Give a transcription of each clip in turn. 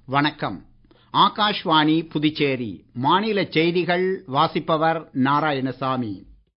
வணக்கம் ஆகாஷ்வாணி புதுச்சேரி மாநில செய்திகள் வாசிப்பவர் நாராயணசாமி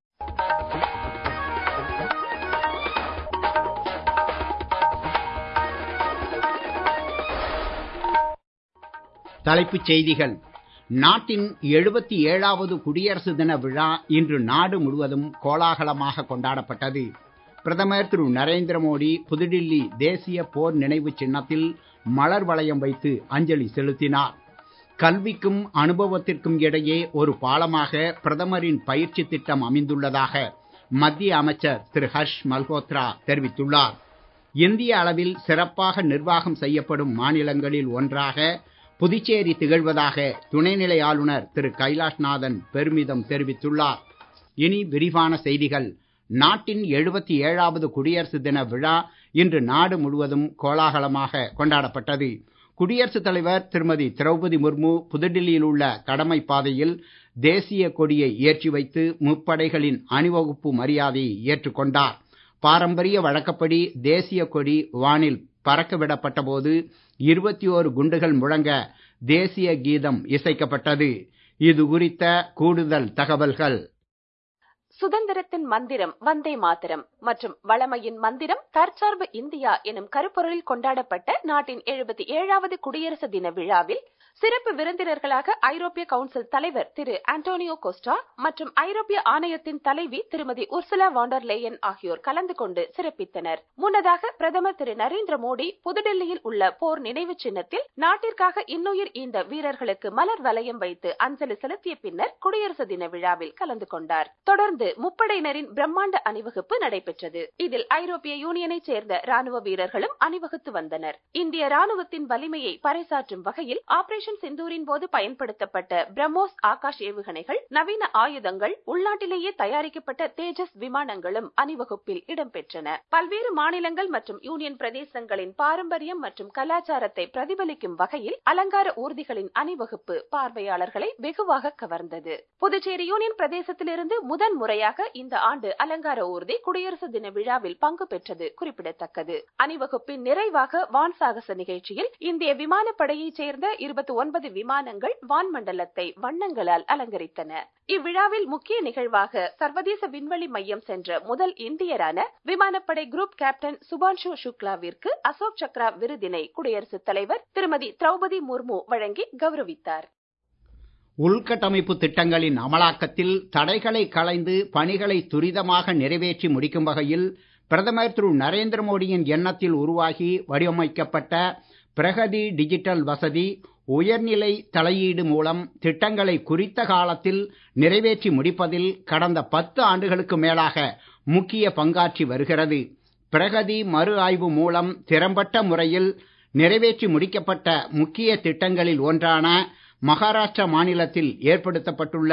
தலைப்புச் செய்திகள் நாட்டின் எழுபத்தி ஏழாவது குடியரசு தின விழா இன்று நாடு முழுவதும் கோலாகலமாக கொண்டாடப்பட்டது பிரதமர் திரு நரேந்திர மோடி புதுடில்லி தேசிய போர் நினைவு சின்னத்தில் மலர் வளையம் வைத்து அஞ்சலி செலுத்தினார் கல்விக்கும் அனுபவத்திற்கும் இடையே ஒரு பாலமாக பிரதமரின் பயிற்சி திட்டம் அமைந்துள்ளதாக மத்திய அமைச்சர் திரு ஹர்ஷ் மல்ஹோத்ரா தெரிவித்துள்ளார் இந்திய அளவில் சிறப்பாக நிர்வாகம் செய்யப்படும் மாநிலங்களில் ஒன்றாக புதுச்சேரி திகழ்வதாக துணைநிலை ஆளுநர் திரு கைலாஷ்நாதன் பெருமிதம் தெரிவித்துள்ளார் இனி விரிவான செய்திகள் நாட்டின் எழுபத்தி ஏழாவது குடியரசு தின விழா இன்று நாடு முழுவதும் கோலாகலமாக கொண்டாடப்பட்டது குடியரசுத் தலைவர் திருமதி திரௌபதி முர்மு புதுடில்லியில் உள்ள கடமை பாதையில் தேசிய கொடியை ஏற்றி வைத்து முப்படைகளின் அணிவகுப்பு மரியாதையை ஏற்றுக்கொண்டார் பாரம்பரிய வழக்கப்படி தேசிய கொடி வானில் பறக்க விடப்பட்ட போது இருபத்தி ஓரு குண்டுகள் முழங்க தேசிய கீதம் இசைக்கப்பட்டது இது குறித்த கூடுதல் தகவல்கள் சுதந்திரத்தின் மந்திரம் வந்தே மாதரம் மற்றும் வளமையின் மந்திரம் தற்சார்பு இந்தியா எனும் கருப்பொருளில் கொண்டாடப்பட்ட நாட்டின் எழுபத்தி ஏழாவது குடியரசு தின விழாவில் சிறப்பு விருந்தினர்களாக ஐரோப்பிய கவுன்சில் தலைவர் திரு ஆண்டோனியோ கோஸ்டா மற்றும் ஐரோப்பிய ஆணையத்தின் தலைவி திருமதி உர்சுலா வாண்டர் லேயன் ஆகியோர் கலந்து கொண்டு சிறப்பித்தனர் முன்னதாக பிரதமர் திரு நரேந்திர மோடி புதுடெல்லியில் உள்ள போர் நினைவு சின்னத்தில் நாட்டிற்காக இன்னுயிர் ஈந்த வீரர்களுக்கு மலர் வளையம் வைத்து அஞ்சலி செலுத்திய பின்னர் குடியரசு தின விழாவில் கலந்து கொண்டார் தொடர்ந்து முப்படையினரின் பிரம்மாண்ட அணிவகுப்பு நடைபெற்றது இதில் ஐரோப்பிய யூனியனைச் சேர்ந்த ராணுவ வீரர்களும் அணிவகுத்து வந்தனர் இந்திய ராணுவத்தின் வலிமையை பறைசாற்றும் வகையில் ஆபரேஷன் சிந்தூரின் போது பயன்படுத்தப்பட்ட பிரம்மோஸ் ஆகாஷ் ஏவுகணைகள் நவீன ஆயுதங்கள் உள்நாட்டிலேயே தயாரிக்கப்பட்ட தேஜஸ் விமானங்களும் அணிவகுப்பில் இடம்பெற்றன பல்வேறு மாநிலங்கள் மற்றும் யூனியன் பிரதேசங்களின் பாரம்பரியம் மற்றும் கலாச்சாரத்தை பிரதிபலிக்கும் வகையில் அலங்கார ஊர்திகளின் அணிவகுப்பு பார்வையாளர்களை வெகுவாக கவர்ந்தது புதுச்சேரி யூனியன் பிரதேசத்திலிருந்து முதன் முறையாக இந்த ஆண்டு அலங்கார ஊர்தி குடியரசு தின விழாவில் பங்கு பெற்றது குறிப்பிடத்தக்கது அணிவகுப்பின் நிறைவாக வான் சாகச நிகழ்ச்சியில் இந்திய விமானப்படையைச் சேர்ந்த இருபத்தி ஒன்பது விமானங்கள் வான்மண்டலத்தை வண்ணங்களால் அலங்கரித்தன இவ்விழாவில் முக்கிய நிகழ்வாக சர்வதேச விண்வெளி மையம் சென்ற முதல் இந்தியரான விமானப்படை குரூப் கேப்டன் சுபான்ஷு சுக்லாவிற்கு அசோக் சக்ரா விருதினை குடியரசுத் தலைவர் திருமதி திரௌபதி முர்மு வழங்கி கௌரவித்தார் உள்கட்டமைப்பு திட்டங்களின் அமலாக்கத்தில் தடைகளை களைந்து பணிகளை துரிதமாக நிறைவேற்றி முடிக்கும் வகையில் பிரதமர் திரு நரேந்திர மோடியின் எண்ணத்தில் உருவாகி வடிவமைக்கப்பட்ட பிரகதி டிஜிட்டல் வசதி உயர்நிலை தலையீடு மூலம் திட்டங்களை குறித்த காலத்தில் நிறைவேற்றி முடிப்பதில் கடந்த பத்து ஆண்டுகளுக்கு மேலாக முக்கிய பங்காற்றி வருகிறது பிரகதி மறு ஆய்வு மூலம் திறம்பட்ட முறையில் நிறைவேற்றி முடிக்கப்பட்ட முக்கிய திட்டங்களில் ஒன்றான மகாராஷ்டிரா மாநிலத்தில் ஏற்படுத்தப்பட்டுள்ள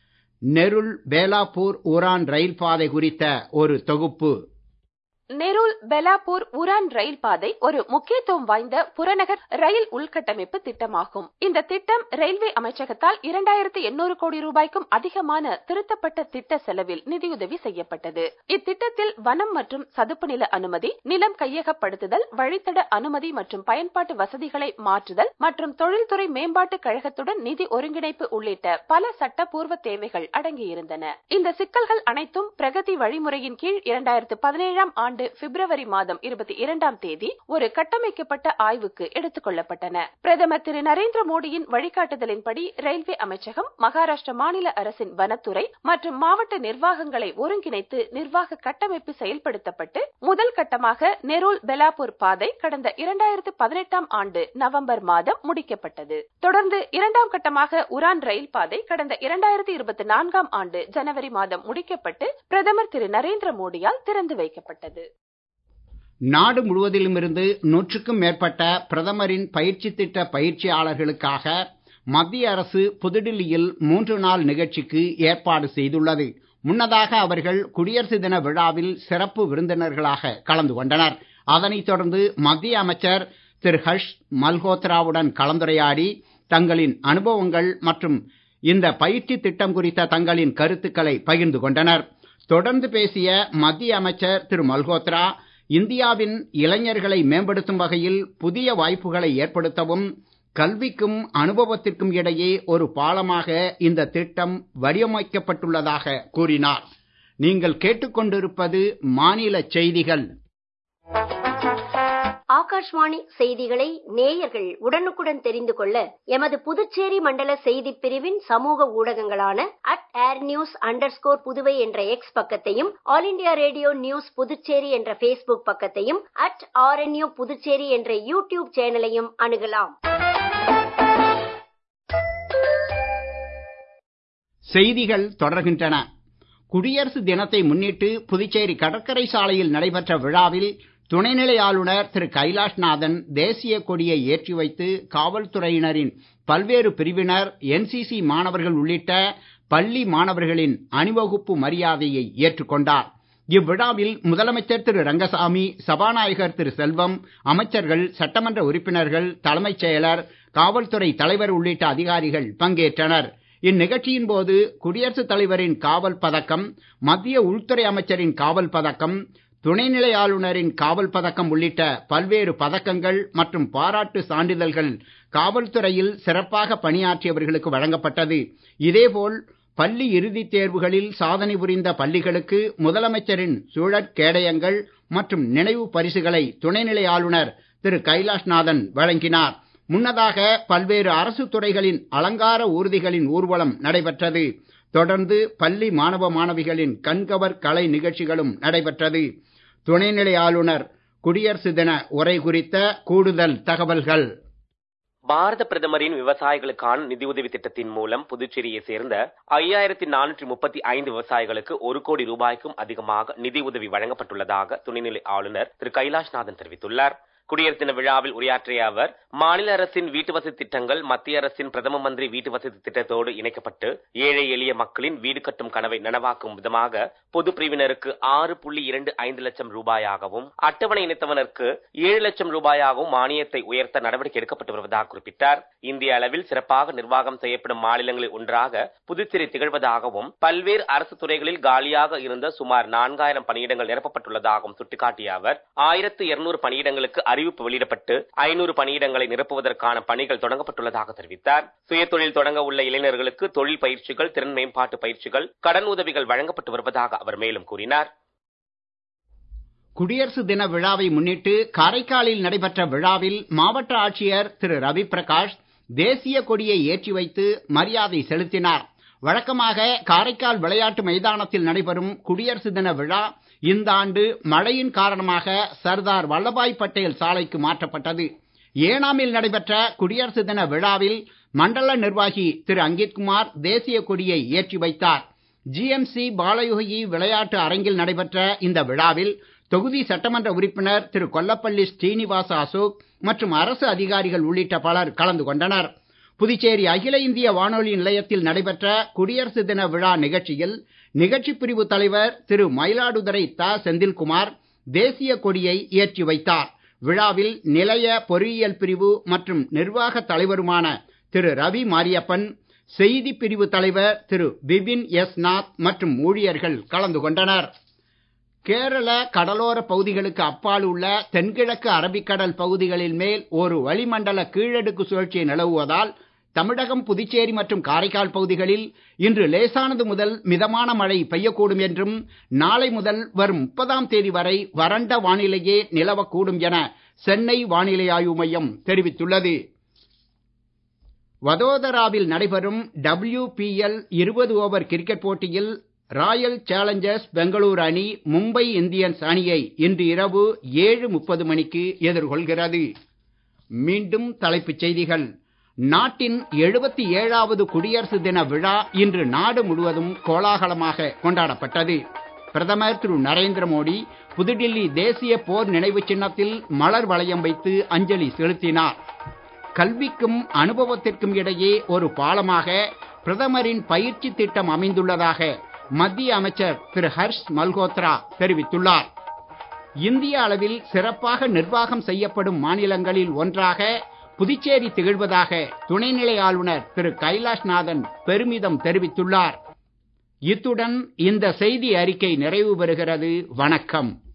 நெருல் பேலாப்பூர் உரான் ரயில் பாதை குறித்த ஒரு தொகுப்பு நெரூல் பெலாப்பூர் உரான் ரயில் பாதை ஒரு முக்கியத்துவம் வாய்ந்த புறநகர் ரயில் உள்கட்டமைப்பு திட்டமாகும் இந்த திட்டம் ரயில்வே அமைச்சகத்தால் இரண்டாயிரத்து எண்ணூறு கோடி ரூபாய்க்கும் அதிகமான திருத்தப்பட்ட திட்ட செலவில் நிதியுதவி செய்யப்பட்டது இத்திட்டத்தில் வனம் மற்றும் சதுப்பு நில அனுமதி நிலம் கையகப்படுத்துதல் வழித்தட அனுமதி மற்றும் பயன்பாட்டு வசதிகளை மாற்றுதல் மற்றும் தொழில்துறை மேம்பாட்டு கழகத்துடன் நிதி ஒருங்கிணைப்பு உள்ளிட்ட பல சட்டப்பூர்வ தேவைகள் அடங்கியிருந்தன இந்த சிக்கல்கள் அனைத்தும் பிரகதி வழிமுறையின் கீழ் இரண்டாயிரத்து பதினேழாம் ஆண்டு ஆண்டு பிப்ரவரி மாதம் இருபத்தி இரண்டாம் தேதி ஒரு கட்டமைக்கப்பட்ட ஆய்வுக்கு எடுத்துக் கொள்ளப்பட்டன பிரதமர் திரு நரேந்திர மோடியின் வழிகாட்டுதலின்படி ரயில்வே அமைச்சகம் மகாராஷ்டிர மாநில அரசின் வனத்துறை மற்றும் மாவட்ட நிர்வாகங்களை ஒருங்கிணைத்து நிர்வாக கட்டமைப்பு செயல்படுத்தப்பட்டு முதல் கட்டமாக நெரூல் பெலாப்பூர் பாதை கடந்த இரண்டாயிரத்து பதினெட்டாம் ஆண்டு நவம்பர் மாதம் முடிக்கப்பட்டது தொடர்ந்து இரண்டாம் கட்டமாக உரான் ரயில் பாதை கடந்த இரண்டாயிரத்தி இருபத்தி நான்காம் ஆண்டு ஜனவரி மாதம் முடிக்கப்பட்டு பிரதமர் திரு நரேந்திர மோடியால் திறந்து வைக்கப்பட்டது நாடு முழுவதிலுமிருந்து நூற்றுக்கும் மேற்பட்ட பிரதமரின் பயிற்சி திட்ட பயிற்சியாளர்களுக்காக மத்திய அரசு புதுடில்லியில் மூன்று நாள் நிகழ்ச்சிக்கு ஏற்பாடு செய்துள்ளது முன்னதாக அவர்கள் குடியரசு தின விழாவில் சிறப்பு விருந்தினர்களாக கலந்து கொண்டனர் அதனைத் தொடர்ந்து மத்திய அமைச்சர் திரு ஹர்ஷ் மல்ஹோத்ராவுடன் கலந்துரையாடி தங்களின் அனுபவங்கள் மற்றும் இந்த பயிற்சி திட்டம் குறித்த தங்களின் கருத்துக்களை பகிர்ந்து கொண்டனர் தொடர்ந்து பேசிய மத்திய அமைச்சர் திரு மல்ஹோத்ரா இந்தியாவின் இளைஞர்களை மேம்படுத்தும் வகையில் புதிய வாய்ப்புகளை ஏற்படுத்தவும் கல்விக்கும் அனுபவத்திற்கும் இடையே ஒரு பாலமாக இந்த திட்டம் வடிவமைக்கப்பட்டுள்ளதாக கூறினார் நீங்கள் கேட்டுக்கொண்டிருப்பது மாநில செய்திகள் ஆகாஷ்வாணி செய்திகளை நேயர்கள் உடனுக்குடன் தெரிந்து கொள்ள எமது புதுச்சேரி மண்டல செய்திப் பிரிவின் சமூக ஊடகங்களான at air news under Puduvai என்ற எக்ஸ் பக்கத்தையும் all India radio news Puducherry என்ற பேஸ்புக் பக்கத்தையும் அட் ஆர்என்யூ புதுச்சேரி என்ற யூடியூப் சேனலையும் அணுகலாம் செய்திகள் தொடர்கின்றன குடியரசு தினத்தை முன்னிட்டு புதுச்சேரி கடற்கரை சாலையில் நடைபெற்ற விழாவில் துணைநிலை ஆளுநர் திரு கைலாஷ்நாதன் தேசிய கொடியை ஏற்றி வைத்து காவல்துறையினரின் பல்வேறு பிரிவினர் என்சிசி மாணவர்கள் உள்ளிட்ட பள்ளி மாணவர்களின் அணிவகுப்பு மரியாதையை ஏற்றுக்கொண்டார் இவ்விழாவில் முதலமைச்சர் திரு ரங்கசாமி சபாநாயகர் திரு செல்வம் அமைச்சர்கள் சட்டமன்ற உறுப்பினர்கள் தலைமைச் செயலர் காவல்துறை தலைவர் உள்ளிட்ட அதிகாரிகள் பங்கேற்றனர் இந்நிகழ்ச்சியின் போது குடியரசுத் தலைவரின் காவல் பதக்கம் மத்திய உள்துறை அமைச்சரின் காவல் பதக்கம் துணைநிலை ஆளுநரின் காவல் பதக்கம் உள்ளிட்ட பல்வேறு பதக்கங்கள் மற்றும் பாராட்டு சான்றிதழ்கள் காவல்துறையில் சிறப்பாக பணியாற்றியவர்களுக்கு வழங்கப்பட்டது இதேபோல் பள்ளி இறுதித் தேர்வுகளில் சாதனை புரிந்த பள்ளிகளுக்கு முதலமைச்சரின் சுழற் கேடயங்கள் மற்றும் நினைவு பரிசுகளை துணைநிலை ஆளுநர் திரு கைலாஷ்நாதன் வழங்கினார் முன்னதாக பல்வேறு அரசு துறைகளின் அலங்கார ஊர்திகளின் ஊர்வலம் நடைபெற்றது தொடர்ந்து பள்ளி மாணவ மாணவிகளின் கண்கவர் கலை நிகழ்ச்சிகளும் நடைபெற்றது துணைநிலை ஆளுநர் குடியரசு தின உரை குறித்த கூடுதல் தகவல்கள் பாரத பிரதமரின் விவசாயிகளுக்கான நிதியுதவி திட்டத்தின் மூலம் புதுச்சேரியை சேர்ந்த ஐயாயிரத்தி நானூற்றி முப்பத்தி ஐந்து விவசாயிகளுக்கு ஒரு கோடி ரூபாய்க்கும் அதிகமாக நிதி உதவி வழங்கப்பட்டுள்ளதாக துணைநிலை ஆளுநர் திரு கைலாஷ்நாதன் தெரிவித்துள்ளார் குடியரசு தின விழாவில் உரையாற்றிய அவர் மாநில அரசின் வீட்டு வசதி திட்டங்கள் மத்திய அரசின் பிரதம மந்திரி வீட்டு வசதி திட்டத்தோடு இணைக்கப்பட்டு ஏழை எளிய மக்களின் வீடு கட்டும் கனவை நனவாக்கும் விதமாக பொது பிரிவினருக்கு ஆறு புள்ளி இரண்டு ஐந்து லட்சம் ரூபாயாகவும் அட்டவணை இணைத்தவனருக்கு ஏழு லட்சம் ரூபாயாகவும் மானியத்தை உயர்த்த நடவடிக்கை எடுக்கப்பட்டு வருவதாக குறிப்பிட்டார் இந்திய அளவில் சிறப்பாக நிர்வாகம் செய்யப்படும் மாநிலங்களில் ஒன்றாக புதுச்சேரி திகழ்வதாகவும் பல்வேறு அரசு துறைகளில் காலியாக இருந்த சுமார் நான்காயிரம் பணியிடங்கள் நிரப்பப்பட்டுள்ளதாகவும் சுட்டிக்காட்டிய அவர் ஆயிரத்து இருநூறு பணியிடங்களுக்கு அறிவிப்பு வெளியிடப்பட்டு ஐநூறு பணியிடங்களை நிரப்புவதற்கான பணிகள் தொடங்கப்பட்டுள்ளதாக தெரிவித்தார் சுயதொழில் தொடங்க உள்ள இளைஞர்களுக்கு தொழில் பயிற்சிகள் திறன் மேம்பாட்டு பயிற்சிகள் கடன் உதவிகள் வழங்கப்பட்டு வருவதாக அவர் மேலும் கூறினார் குடியரசு தின விழாவை முன்னிட்டு காரைக்காலில் நடைபெற்ற விழாவில் மாவட்ட ஆட்சியர் திரு ரவி பிரகாஷ் தேசிய கொடியை ஏற்றி வைத்து மரியாதை செலுத்தினார் வழக்கமாக காரைக்கால் விளையாட்டு மைதானத்தில் நடைபெறும் குடியரசு தின விழா இந்த ஆண்டு மழையின் காரணமாக சர்தார் வல்லபாய் பட்டேல் சாலைக்கு மாற்றப்பட்டது ஏனாமில் நடைபெற்ற குடியரசு தின விழாவில் மண்டல நிர்வாகி திரு அங்கித்குமார் தேசிய கொடியை ஏற்றி வைத்தார் ஜிஎம்சி பாலயோகி விளையாட்டு அரங்கில் நடைபெற்ற இந்த விழாவில் தொகுதி சட்டமன்ற உறுப்பினர் திரு கொல்லப்பள்ளி ஸ்ரீனிவாச அசோக் மற்றும் அரசு அதிகாரிகள் உள்ளிட்ட பலர் கலந்து கொண்டனர் புதுச்சேரி அகில இந்திய வானொலி நிலையத்தில் நடைபெற்ற குடியரசு தின விழா நிகழ்ச்சியில் நிகழ்ச்சி பிரிவு தலைவர் திரு மயிலாடுதுறை த செந்தில்குமார் தேசிய கொடியை ஏற்றி வைத்தார் விழாவில் நிலைய பொறியியல் பிரிவு மற்றும் நிர்வாக தலைவருமான திரு ரவி மாரியப்பன் செய்தி பிரிவு தலைவர் திரு பிபின் எஸ் நாத் மற்றும் ஊழியர்கள் கலந்து கொண்டனர் கேரள கடலோர பகுதிகளுக்கு அப்பால் உள்ள தென்கிழக்கு அரபிக்கடல் பகுதிகளின் மேல் ஒரு வளிமண்டல கீழடுக்கு சுழற்சி நிலவுவதால் தமிழகம் புதுச்சேரி மற்றும் காரைக்கால் பகுதிகளில் இன்று லேசானது முதல் மிதமான மழை பெய்யக்கூடும் என்றும் நாளை முதல் வரும் முப்பதாம் தேதி வரை வறண்ட வானிலையே நிலவக்கூடும் என சென்னை வானிலை ஆய்வு மையம் தெரிவித்துள்ளது வதோதராவில் நடைபெறும் டபிள்யூபிஎல் இருபது ஓவர் கிரிக்கெட் போட்டியில் ராயல் சேலஞ்சர்ஸ் பெங்களூர் அணி மும்பை இந்தியன்ஸ் அணியை இன்று இரவு ஏழு முப்பது மணிக்கு எதிர்கொள்கிறது மீண்டும் தலைப்புச் செய்திகள் நாட்டின் எழுபத்தி ஏழாவது குடியரசு தின விழா இன்று நாடு முழுவதும் கோலாகலமாக கொண்டாடப்பட்டது பிரதமர் திரு நரேந்திர மோடி புதுடில்லி தேசிய போர் நினைவு சின்னத்தில் மலர் வளையம் வைத்து அஞ்சலி செலுத்தினார் கல்விக்கும் அனுபவத்திற்கும் இடையே ஒரு பாலமாக பிரதமரின் பயிற்சி திட்டம் அமைந்துள்ளதாக மத்திய அமைச்சர் திரு ஹர்ஷ் மல்ஹோத்ரா தெரிவித்துள்ளார் இந்திய அளவில் சிறப்பாக நிர்வாகம் செய்யப்படும் மாநிலங்களில் ஒன்றாக புதுச்சேரி திகழ்வதாக துணைநிலை ஆளுநர் திரு கைலாஷ்நாதன் பெருமிதம் தெரிவித்துள்ளார் இத்துடன் இந்த செய்தி அறிக்கை நிறைவு பெறுகிறது வணக்கம்